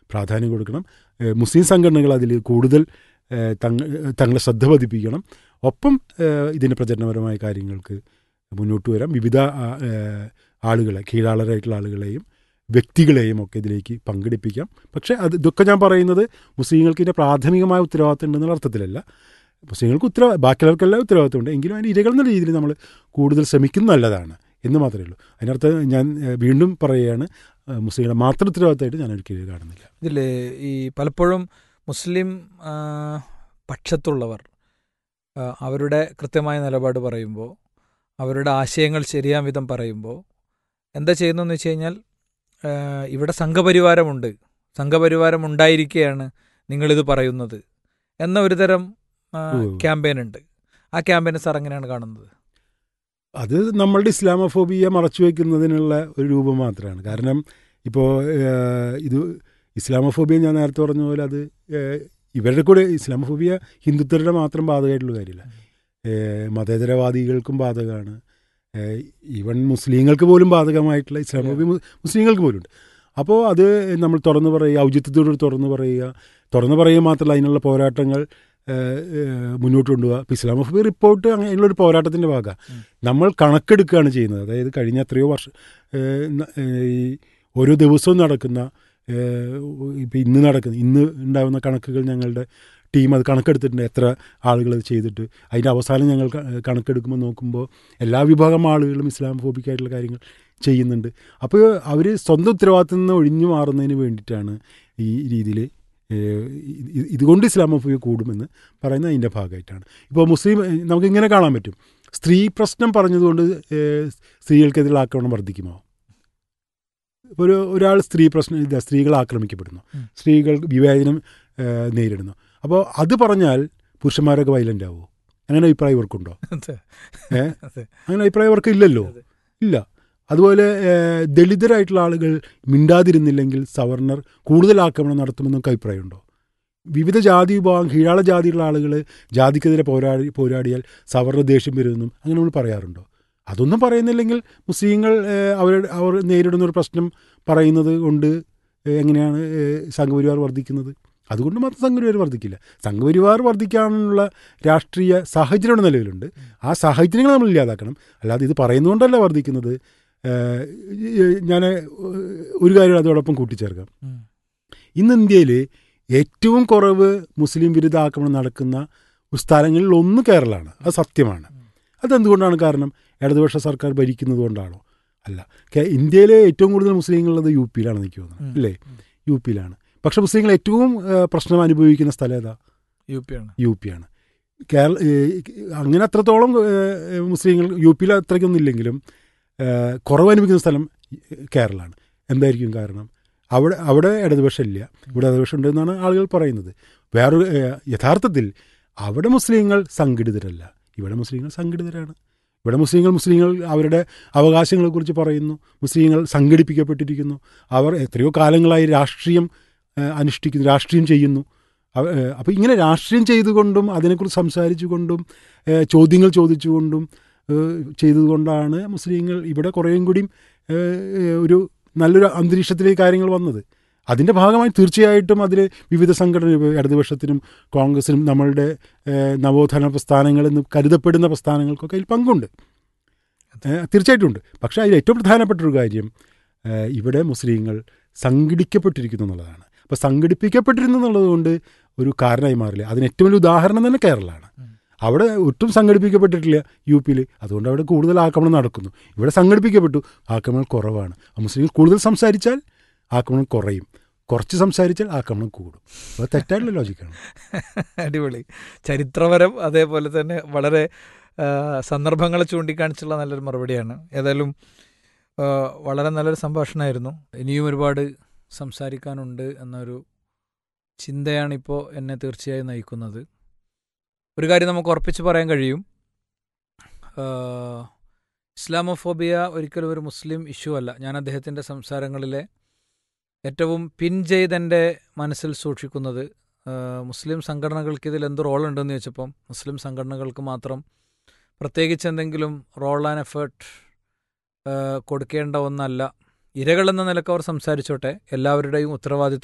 പ്രാധാന്യം കൊടുക്കണം ഏഹ് മുസ്ലിം സംഘടനകൾ അതിൽ കൂടുതൽ ഏഹ് തങ്ങ തങ്ങളെ ശ്രദ്ധ പതിപ്പിക്കണം ഒപ്പം ഏഹ് ഇതിൻ്റെ പ്രചരണപരമായ കാര്യങ്ങൾക്ക് മുന്നോട്ട് വരാം വിവിധ ആ, ഏഹ് ആളുകളെ കീഴാളരായിട്ടുള്ള ആളുകളെയും വ്യക്തികളെയും ഒക്കെ ഇതിലേക്ക് പങ്കെടുപ്പിക്കാം പക്ഷേ അത് ഇതൊക്കെ ഞാൻ പറയുന്നത് മുസ്ലിങ്ങൾക്ക് ഇതിൻ്റെ പ്രാഥമികമായ ഉത്തരവാദിത്തം ഉണ്ടെന്നുള്ള അർത്ഥത്തിലല്ല മുസ്ലിങ്ങൾക്ക് ഉത്തരവ ബാക്കിയുള്ളവർക്കെല്ലാം ഉത്തരവാദിത്തമുണ്ട് എങ്കിലും അതിന് ഇരകൾ എന്ന രീതിയിൽ നമ്മൾ കൂടുതൽ ശ്രമിക്കുന്നത് നല്ലതാണ് എന്ന് മാത്രമേ ഉള്ളൂ അതിനർത്ഥം ഞാൻ ഏഹ്, വീണ്ടും പറയുകയാണ് ഏഹ്, മുസ്ലിങ്ങളെ മാത്രം ഉത്തരവാദിത്തമായിട്ട് ഞാൻ ഒരിക്കലും കാണുന്നില്ല ഇതിൽ ഈ പലപ്പോഴും മുസ്ലിം ആ, പക്ഷത്തുള്ളവർ ആ, അവരുടെ കൃത്യമായ നിലപാട് പറയുമ്പോൾ അവരുടെ ആശയങ്ങൾ ശരിയാം വിധം പറയുമ്പോൾ എന്താ ചെയ്യുന്നതെന്ന് വെച്ച് കഴിഞ്ഞാൽ ആ, ഇവിടെ സംഘപരിവാരമുണ്ട് സംഘപരിവാരം ഉണ്ടായിരിക്കെയാണ് നിങ്ങളിത് പറയുന്നത് എന്ന ഒരു തരം ഉവ്വ്. ക്യാമ്പയിൻ ഉണ്ട് ആ ക്യാമ്പയിൻ സാർ എങ്ങനെയാണ് കാണുന്നത് അത് നമ്മളുടെ ഇസ്ലാമോഫോബിയ മറച്ചു വയ്ക്കുന്നതിനുള്ള ഒരു രൂപം മാത്രമാണ് കാരണം ഇപ്പോൾ ഇത് ഇസ്ലാമോഫോബിയ ഞാൻ നേരത്തെ പറഞ്ഞ പോലെ അത് ഏഹ്, ഇവരുടെ കൂടെ ഇസ്ലാമോഫോബിയ ഹിന്ദുത്വരുടെ മാത്രം ബാധകമായിട്ടുള്ള കാര്യമില്ല ഏഹ്, മതേതരവാദികൾക്കും ബാധകമാണ് ഏഹ്, ഈവൻ മുസ്ലിങ്ങൾക്ക് പോലും ബാധകമായിട്ടുള്ള ഇസ്ലാമോഫോബിയ മു- മുസ്ലിങ്ങൾക്ക് പോലും ഉണ്ട് അപ്പോൾ അത് നമ്മൾ തുറന്നു പറയുക ഔചിത്യത്തോട് തുറന്നു പറയുക തുറന്നു പറയുക മാത്രമല്ല അതിനുള്ള പോരാട്ടങ്ങൾ ഏഹ്, ഏഹ്, മുന്നോട്ട് കൊണ്ടുപോകുക ഇപ്പോൾ ഇസ്ലാമോഫോബിയ റിപ്പോർട്ട് അങ്ങനെയുള്ളൊരു പോരാട്ടത്തിൻ്റെ ഭാഗമാണ് ഉം. നമ്മൾ കണക്കെടുക്കുകയാണ് ചെയ്യുന്നത് അതായത് കഴിഞ്ഞ എത്രയോ വർഷം ഏഹ്, ന- ഏഹ്, ഈ ഓരോ ദിവസവും നടക്കുന്ന ഇപ്പം ഇന്ന് നടക്കുന്ന ഇന്ന് ഉണ്ടാകുന്ന കണക്കുകൾ ഞങ്ങളുടെ ടീം അത് കണക്കെടുത്തിട്ടുണ്ട് എത്ര ആളുകൾ അത് ചെയ്തിട്ട് അതിൻ്റെ അവസാനം ഞങ്ങൾ ക- കണക്കെടുക്കുമ്പോൾ നോക്കുമ്പോൾ എല്ലാ വിഭാഗം ആളുകളും ഇസ്ലാം ഫോബിക്കായിട്ടുള്ള കാര്യങ്ങൾ ചെയ്യുന്നുണ്ട് അപ്പോൾ അവർ സ്വന്തം ഉത്തരവാദിത്തത്തിൽ നിന്ന് ഒഴിഞ്ഞു മാറുന്നതിന് വേണ്ടിയിട്ടാണ് ഈ രീതിയിൽ ഇതുകൊണ്ട് ഇസ്ലാമോഫോബിയ കൂടുമെന്ന് പറയുന്നത് അതിൻ്റെ ഭാഗമായിട്ടാണ് ഇപ്പോൾ മുസ്ലിം ഏഹ്, നമുക്കിങ്ങനെ കാണാൻ പറ്റും സ്ത്രീ പ്രശ്നം പറഞ്ഞതുകൊണ്ട് ഏഹ്, സ്ത്രീകൾക്കെതിരെ ആക്രമണം വർദ്ധിക്കുമോ ഇപ്പോൾ ഒരു ഒരാൾ സ്ത്രീ പ്രശ്നം ഇതാ സ്ത്രീകൾ ആക്രമിക്കപ്പെടുന്നു ഉം. സ്ത്രീകൾ വിവേചനം ഏഹ്, നേരിടുന്നു അപ്പോൾ അത് പറഞ്ഞാൽ പുരുഷന്മാരൊക്കെ വയലൻ്റ് ആവുമോ അങ്ങനെ അഭിപ്രായം ഇവർക്കുണ്ടോ അതെ. ഏ? അതെ. അങ്ങനെ അഭിപ്രായം ഇവർക്ക് ഇല്ലല്ലോ അതെ. ഇല്ല അതുപോലെ ഏഹ്, ദളിതരായിട്ടുള്ള ആളുകൾ മിണ്ടാതിരുന്നില്ലെങ്കിൽ സവർണർ കൂടുതൽ ആക്രമണം നടത്തുമെന്നൊക്കെ അഭിപ്രായമുണ്ടോ വിവിധ ജാതി വിഭാഗം കീഴാള ജാതിയുള്ള ആളുകൾ ജാതിക്കെതിരെ പോരാടി പോരാടിയാൽ സവർണ ദേഷ്യം വരുമെന്നും അങ്ങനെ നമ്മൾ പറയാറുണ്ടോ അതൊന്നും പറയുന്നില്ലെങ്കിൽ മുസ്ലിങ്ങൾ ഏഹ്, അവരുടെ അവർ നേരിടുന്ന ഒരു പ്രശ്നം പറയുന്നത് കൊണ്ട് ഏഹ്, എങ്ങനെയാണ് ഏഹ്, സംഘപരിവാർ വർദ്ധിക്കുന്നത് അതുകൊണ്ട് മാത്രം സംഘപരിവാർ വർദ്ധിക്കില്ല സംഘപരിവാർ വർദ്ധിക്കാനുള്ള രാഷ്ട്രീയ സാഹചര്യം നിലവിലുണ്ട് ആ സാഹചര്യങ്ങൾ നമ്മൾ ഇല്ലാതാക്കണം അല്ലാതെ ഇത് പറയുന്നതുകൊണ്ടല്ല വർദ്ധിക്കുന്നത് ഞാൻ ഒരു കാര്യം അതോടൊപ്പം കൂട്ടിച്ചേർക്കാം ഉം. ഇന്ന് ഇന്ത്യയിൽ ഏറ്റവും കുറവ് മുസ്ലിം വിരുദ്ധ ആക്രമണം നടക്കുന്ന ഒരു സ്ഥലങ്ങളിൽ ഒന്ന് കേരളമാണ് അത് സത്യമാണ് അതെന്തുകൊണ്ടാണ് കാരണം ഇടതുപക്ഷ സർക്കാർ ഭരിക്കുന്നത് കൊണ്ടാണോ അല്ല കേ- ഇന്ത്യയിലെ ഏറ്റവും കൂടുതൽ മുസ്ലിങ്ങളുള്ളത് യു പിയിലാണ് എനിക്ക് തോന്നുന്നത് ഉം. അല്ലേ യു പിയിലാണ് പക്ഷെ മുസ്ലിങ്ങൾ ഏറ്റവും ഏഹ്, പ്രശ്നം അനുഭവിക്കുന്ന സ്ഥലം ഏതാ യു പി ആണ് യു പി ആണ് കേരള ഏഹ് അങ്ങനെ അത്രത്തോളം ഏഹ് മുസ്ലിങ്ങൾ യു പിയിൽ അത്രയ്ക്കൊന്നും ഇല്ലെങ്കിലും ഏഹ് കുറവ് അനുഭവിക്കുന്ന സ്ഥലം കേരളമാണ് എന്തായിരിക്കും കാരണം അവിടെ അവിടെ ഇടതുപക്ഷം ഇല്ല ഇവിടെ ഇടതുപക്ഷം ഉണ്ടെന്നാണ് ആളുകൾ പറയുന്നത് വേറൊരു ഏഹ് യഥാർത്ഥത്തിൽ അവിടെ മുസ്ലിങ്ങൾ സംഘടിതരല്ല ഇവിടെ മുസ്ലിങ്ങൾ സംഘടിതരാണ് ഇവിടെ മുസ്ലിങ്ങൾ മുസ്ലിങ്ങൾ അവരുടെ അവകാശങ്ങളെക്കുറിച്ച് പറയുന്നു മുസ്ലിങ്ങൾ സംഘടിപ്പിക്കപ്പെട്ടിരിക്കുന്നു അവർ എത്രയോ കാലങ്ങളായി രാഷ്ട്രീയം ഏഹ് അനുഷ്ഠിക്കുന്നു രാഷ്ട്രീയം ചെയ്യുന്നു അപ്പോൾ ഇങ്ങനെ രാഷ്ട്രീയം ചെയ്തുകൊണ്ടും അതിനെക്കുറിച്ച് സംസാരിച്ചുകൊണ്ടും ഏഹ് ചോദ്യങ്ങൾ ചോദിച്ചുകൊണ്ടും ഏഹ് ചെയ്തുകൊണ്ടാണ് മുസ്ലിങ്ങൾ ഇവിടെ കുറേയും കൂടിയും ഏഹ് ഏഹ് ഒരു നല്ലൊരു അന്തരീക്ഷത്തിലേക്ക് കാര്യങ്ങൾ വന്നത് അതിൻ്റെ ഭാഗമായി തീർച്ചയായിട്ടും അതിൽ വിവിധ സംഘടന ഇപ്പോൾ ഇടതുപക്ഷത്തിനും കോൺഗ്രസിനും നമ്മളുടെ ഏഹ് നവോത്ഥാന പ്രസ്ഥാനങ്ങളെന്ന് കരുതപ്പെടുന്ന പ്രസ്ഥാനങ്ങൾക്കൊക്കെ അതിൽ പങ്കുണ്ട് ഏഹ് തീർച്ചയായിട്ടും ഉണ്ട് പക്ഷേ അതിൽ ഏറ്റവും പ്രധാനപ്പെട്ട ഒരു കാര്യം ഏഹ് ഇവിടെ മുസ്ലിങ്ങൾ സംഘടിക്കപ്പെട്ടിരിക്കുന്നു എന്നുള്ളതാണ് അപ്പോൾ സംഘടിപ്പിക്കപ്പെട്ടിരുന്നു എന്നുള്ളത് കൊണ്ട് ഒരു കാരണമായി മാറില്ല അതിന് ഏറ്റവും വലിയ ഉദാഹരണം തന്നെ കേരളമാണ് ഉം. അവിടെ ഒട്ടും സംഘടിപ്പിക്കപ്പെട്ടിട്ടില്ല യു പിയിൽ അതുകൊണ്ട് അവിടെ കൂടുതൽ ആക്രമണം നടക്കുന്നു ഇവിടെ സംഘടിപ്പിക്കപ്പെട്ടു ആക്രമണം കുറവാണ് ആ മുസ്ലിങ്ങൾ കൂടുതൽ സംസാരിച്ചാൽ ആക്രമണം കുറയും കുറച്ച് സംസാരിച്ചാൽ ആക്രമണം കൂടും അത് തെറ്റായിട്ടുള്ള ലോജിക്കാണ് അടിപൊളി ചരിത്രപരം അതേപോലെ തന്നെ വളരെ ആ, സന്ദർഭങ്ങളെ ചൂണ്ടിക്കാണിച്ചുള്ള നല്ലൊരു മറുപടിയാണ് ഏതായാലും ആ, വളരെ നല്ലൊരു സംഭാഷണമായിരുന്നു ഇനിയും ഒരുപാട് സംസാരിക്കാനുണ്ട് എന്നൊരു ചിന്തയാണിപ്പോൾ എന്നെ തീർച്ചയായും നയിക്കുന്നത് ഒരു കാര്യം നമുക്ക് ഉറപ്പിച്ച് പറയാൻ കഴിയും ആ, ഇസ്ലാമോഫോബിയ ഒരിക്കലും ഒരു മുസ്ലിം ഇഷ്യൂ അല്ല ഞാൻ അദ്ദേഹത്തിൻ്റെ സംസാരങ്ങളിലെ ഏറ്റവും പിൻ ചെയ്തെൻ്റെ മനസ്സിൽ സൂക്ഷിക്കുന്നത് ആ, മുസ്ലിം സംഘടനകൾക്ക് ഇതിൽ എന്ത് റോൾ ഉണ്ടെന്ന് ചോദിച്ചപ്പം മുസ്ലിം സംഘടനകൾക്ക് മാത്രം പ്രത്യേകിച്ച് എന്തെങ്കിലും റോൾ ആൻഡ് എഫേർട്ട് കൊടുക്കേണ്ട ഒന്നല്ല ഇരകളെന്ന നിലക്ക് അവർ സംസാരിച്ചോട്ടെ എല്ലാവരുടെയും ഉത്തരവാദിത്വം